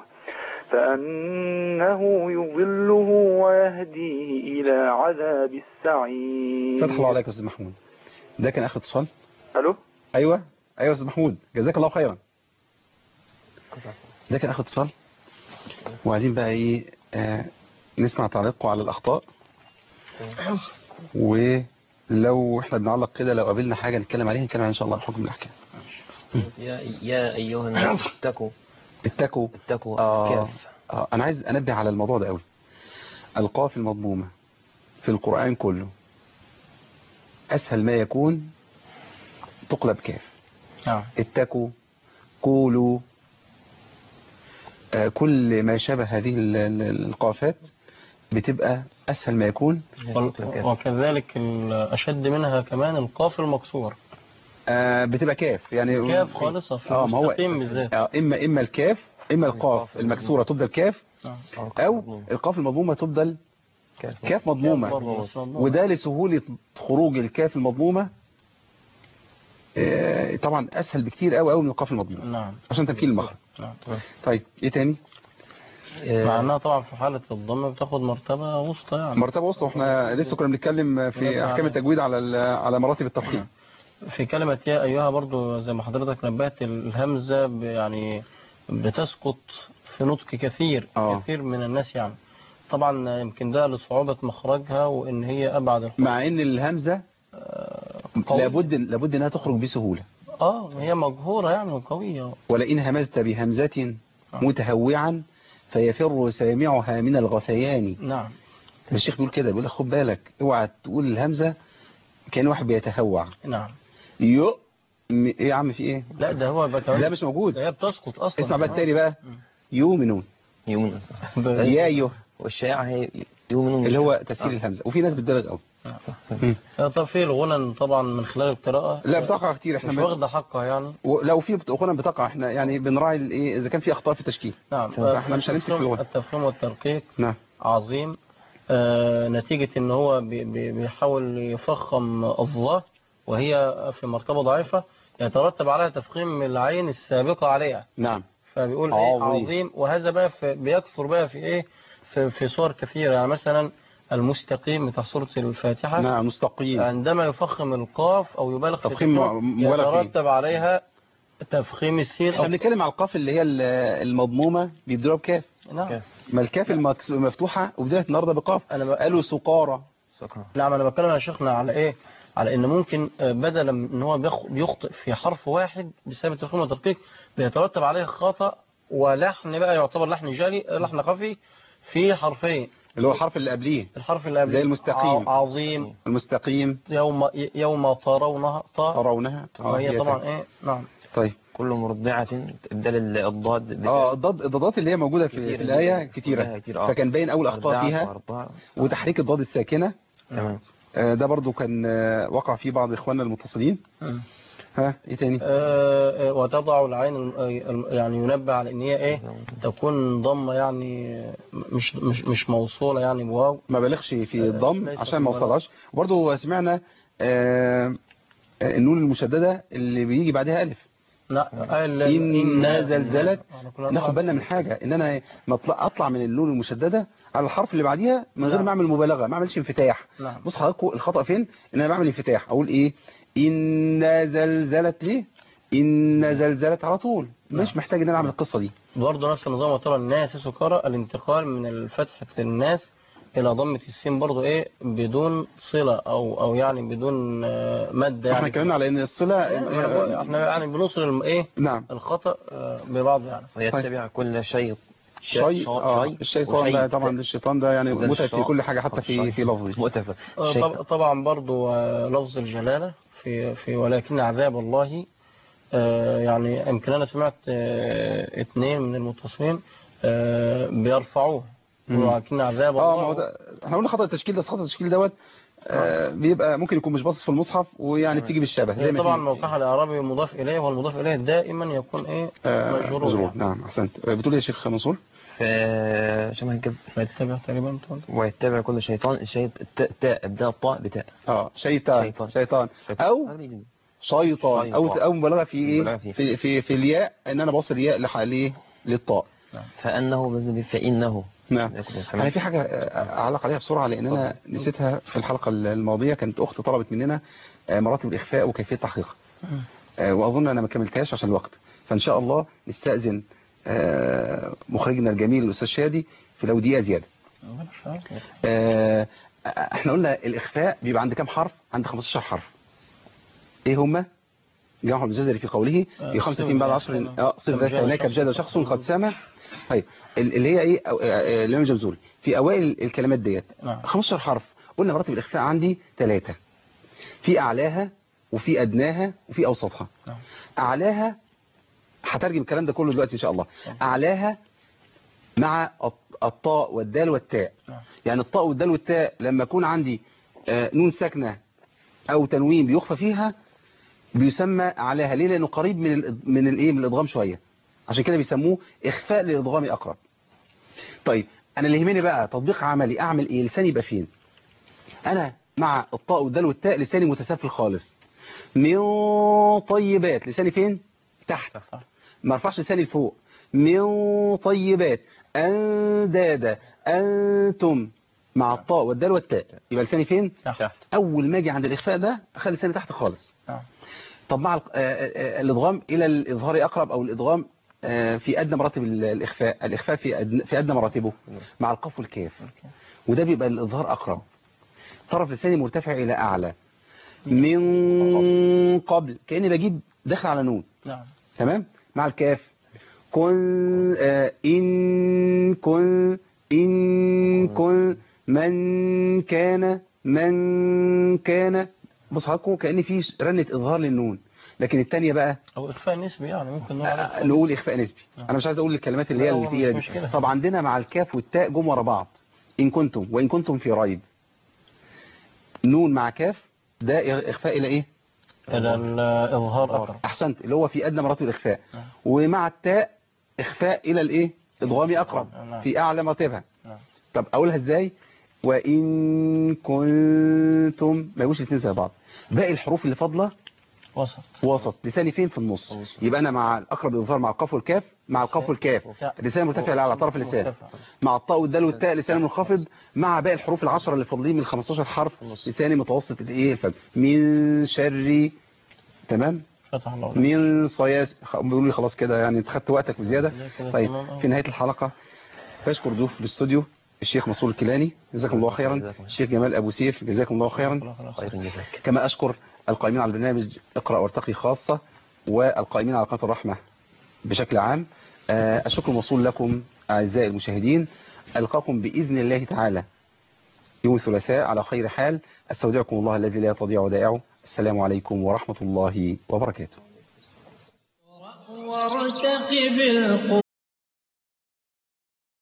فأنه يضله ويهديه إلى عذاب السعير فتح الله عليك يا أستاذ محمود ده كان آخر اتصال ألو أيوة أيوة يا أستاذ محمود جزاك الله خيرا ده كان آخر اتصال وعايزين بقى إيه آه نسمع تعليقه على الأخطاء ولو احنا بنعلق كده لو قابلنا حاجة نتكلم عليها نتكلم عليها إن شاء الله حكم الأحكام يا يا أيها الناس اتقوا اتقوا اتقوا آه كاف آه أنا عايز أنبه على الموضوع ده قوي القاف المضمومة في القرآن كله أسهل ما يكون تقلب كاف نعم اتقوا قولوا آه كل ما شابه هذه ال- ال- القافات بتبقى أسهل ما يكون وال- وكذلك الأشد منها كمان القاف المكسور آه بتبقى كاف يعني كاف خالصة في اه ما هو المستقيم بالذات آه اما اما الكاف اما القاف المكسوره تفضل كاف نعم. او القاف المضمومه تفضل كاف مضمومه كاف برضه بس مضمومة. وده لسهوله خروج الكاف المضمومه آه طبعا اسهل بكتير قوي قوي من القاف المضمومه نعم عشان تمكين المخرج نعم طيب ايه تاني مع انها طبعا في حالة الضم بتاخد مرتبة وسطى يعني مرتبه وسطى واحنا لسه كنا بنتكلم في احكام التجويد على ال- على مراتب التفخيم في كلمة يا أيها برضو زي ما حضرتك نبهت الهمزة ب- يعني بتسقط في نطق كثير آه. كثير من الناس يعني طبعا يمكن ده لصعوبة مخرجها وإن هي أبعد الحروف مع ان الهمزه قوية. لابد لابد انها تخرج بسهوله اه هي مجهورة يعني وقوية ولئن همزت بهمزه متهوعا فيفر سامعها من الغثيان نعم الشيخ بيقول كده بيقول لك خد بالك اوعى تقول الهمزه كان واحد بيتهوع نعم يو م- ايه يا عم في ايه لا ده هو بقى كمان لا مش موجود هي بتسقط أصلا اسمع بقى التاني بقى يؤمنون يؤمنون يا ايوه والشائعة هي يؤمنون اللي هو تسهيل الهمزه وفي ناس بتبالغ قوي آه، طب في الغنى طبعا من خلال القراءة لا بتقع كتير احنا مش من- واخدة حقها يعني لو في غنى بتقع احنا يعني بنراعي الايه اذا كان في اخطاء في التشكيل نعم فاحنا مش هنمسك في الغنى التفخيم والترقيق نعم عظيم آه نتيجة ان هو بي- بي- بيحاول يفخم الظه وهي في مرتبة ضعيفة يترتب عليها تفخيم العين السابقة عليها نعم فبيقول ايه عظيم. عظيم وهذا بقى في بيكثر بقى في ايه في, في صور كثيرة يعني مثلا المستقيم بتاع سورة الفاتحة نعم مستقيم عندما يفخم القاف او يبالغ في تفخيم تفخيمه، مبالغ فيه. يترتب عليها تفخيم السين احنا او بنتكلم على القاف اللي هي ال- المضمومه بيبدلوها بكاف نعم ما الكاف المكس- المفتوحه وبدلت النهارده بقاف انا بقى قالوا سقارى نعم انا بتكلم يا شيخنا على ايه على ان ممكن آه، بدلا من ان هو بيخ- بيخطئ في حرف واحد بسبب التفخيم والتدقيق بيترتب عليه خطأ ولحن بقى يعتبر لحن جاري لحن خفي في حرفين اللي هو الحرف اللي قبليه الحرف اللي قبل زي المستقيم. ع- عظيم المستقيم يوم يوم ترونها طا ترونها اه وهي هي طبعا تاء. ايه نعم طيب كل مرضعة بدل الضاد بتاء. اه الضاد الضادات اللي هي موجودة في, كتير في الآية كلها كتيرة كتير، آه. فكان باين أول أخطاء أربعة فيها وأربعة. وتحريك الضاد الساكنة تمام آه، ده برضو كان آه، وقع فيه بعض إخواننا المتصلين مم. ها إيه تاني آه، آه، وتضع العين الم- آه، الم- يعني ينبه على ان هي ايه تكون ضمه يعني مش مش مش موصوله يعني بواو ما بلغش في آه، الضم ليس عشان في ما بلاغ. وصلهاش وبرضو سمعنا آه، آه، النون المشددة اللي بيجي بعدها ألف لا قال إن زلزلت أنا كنا ناخد بالنا من حاجة ان انا ما اطلع اطلع من النون المشددة على الحرف اللي بعديها من غير نعم. ما اعمل مبالغة ما اعملش انفتاح نعم. بص حضراتكم الخطأ فين ان انا بعمل انفتاح اقول ايه ان زلزلت ليه ان زلزلت على طول مش محتاج ان انا اعمل القصة دي برضه نفس النظام وترى الناس سكارى الانتقال من الفتحة الناس إلى ضمة السين برضه إيه بدون صلة أو أو يعني بدون آه، مادة احنا يعني اتكلمنا على ان الصلة آه، احنا يعني بنوصل الم- إيه نعم الخطأ آه، ببعض يعني ويتبع كل شيء شيء اه الشيطان ده طبعا الشيطان ده يعني وده متعب في الشاء. كل حاجة حتى في في لفظه مؤتفة آه، طب- طبعا برضو آه، لفظ الجلالة في في ولكن عذاب الله آه، يعني يمكن أنا سمعت آه، اثنين من المتصلين آه، بيرفعوه مم. ولكن عذاب اه الله ما هو ده احنا قلنا خطأ التشكيل ده خطأ التشكيل دوت آه بيبقى ممكن يكون مش باصص في المصحف ويعني بتيجي بالشبه زي هي ما طبعا تيجي. موقعها الإعرابي مضاف إليه والمضاف إليه دائما يكون إيه آه مجرور مجرور يعني. نعم احسنت آه، بتقول إيه يا شيخ منصور في شبه كده فيتبع تقريبا ويتبع كل شيطان الشيط التاء تاء ابداء الطاء بتاء اه شيطان شيطان. شيطان او شيطان او شيطان. او مبالغه في ايه مبالغة فيه. في في في الياء ان انا بوصل الياء لحاليه للطاء فانه فانه نعم تمام. انا في حاجه آه، اعلق عليها بسرعه لان انا نسيتها في الحلقه الماضيه كانت اخت طلبت مننا آه، مراتب الاخفاء وكيفيه تحقيقها آه، واظن انا ما كملتهاش عشان الوقت فان شاء الله نستاذن آه، مخرجنا الجميل الاستاذ شادي في لو دقيقه زياده آه، احنا قلنا الاخفاء بيبقى عند كام حرف عند 15 حرف ايه هما جمع الجزري في قوله في 65 بعد 10 اه صف ذات هناك بجد شخص قد سمع طيب ال- اللي هي ايه أو- آه، آه، اللي هو جمزوري في اوائل الكلمات ديت نعم. 15 حرف قلنا مراتب الاخفاء عندي ثلاثة في اعلاها وفي ادناها وفي اوسطها نعم. اعلاها هترجم الكلام ده كله دلوقتي ان شاء الله اعلاها مع الط- الطاء والدال والتاء نعم. يعني الطاء والدال والتاء لما يكون عندي آه، نون ساكنة او تنوين بيخفى فيها بيسمى اعلاها ليه لانه قريب من ال من الايه من الادغام شويه عشان كده بيسموه اخفاء للادغام اقرب طيب انا اللي يهمني بقى تطبيق عملي اعمل ايه لساني يبقى فين انا مع الطاء والدال والتاء لساني متسافل خالص من طيبات لساني فين تحت ما ارفعش لساني لفوق من طيبات اندادا انتم مع الطاء والدال والتاء يبقى لساني فين تحت اول ما اجي عند الاخفاء ده اخلي لساني تحت خالص نعم. طب مع الق- آه، آه، الادغام الى الاظهار اقرب او الادغام آه، في ادنى مراتب ال- الاخفاء الاخفاء في أدنى في ادنى مراتبه مع القاف والكاف وده بيبقى الاظهار اقرب طرف لساني مرتفع الى اعلى من قبل كاني بجيب داخل على نون نعم تمام مع الكاف كن آه إن كن إن كن من كان من كان بص حضراتكم كأن في رنة إظهار للنون لكن التانية بقى أو إخفاء نسبي يعني ممكن نقول آه، عليه نقول إخفاء نسبي أنا مش عايز أقول الكلمات اللي هي لا، هو التقيلة مش دي مشكلة. طب عندنا مع الكاف والتاء جم ورا بعض إن كنتم وإن كنتم في ريب نون مع كاف ده إخفاء إلى إيه إلى الإظهار أقرب احسنت اللي هو في ادنى مراتب الاخفاء نعم. ومع التاء اخفاء الى الايه ادغامي اقرب نعم. في اعلى مراتبها نعم. طب اقولها ازاي وان كنتم ما يقولش الاثنين زي بعض باقي الحروف اللي فاضله وسط وسط لساني فين في النص يبقى انا مع الاقرب الاظهار مع القاف والكاف مع القاف والكاف لساني مرتفع على طرف اللسان مرتفع. مع الطاء والدال والتاء لساني منخفض مع باقي الحروف العشرة اللي فاضلين من 15 حرف لساني متوسط الايه الفم من شر تمام فتح الله لك. من صياس خ- بيقولوا لي خلاص كده يعني انت خدت وقتك بزيادة كده طيب تمام أوي. في نهاية الحلقة بشكر ضيوف الاستوديو الشيخ مسؤول الكيلاني جزاكم الله خيرا الشيخ جمال أبو سيف جزاكم الله خيرا خير جزاك كما أشكر القائمين على البرنامج اقرأ وارتقي خاصة والقائمين على قناة الرحمة بشكل عام آه، الشكر موصول لكم أعزائي المشاهدين ألقاكم بإذن الله تعالى يوم الثلاثاء على خير حال استودعكم الله الذي لا تضيع ودائعه السلام عليكم ورحمة الله وبركاته وارتقب القرآن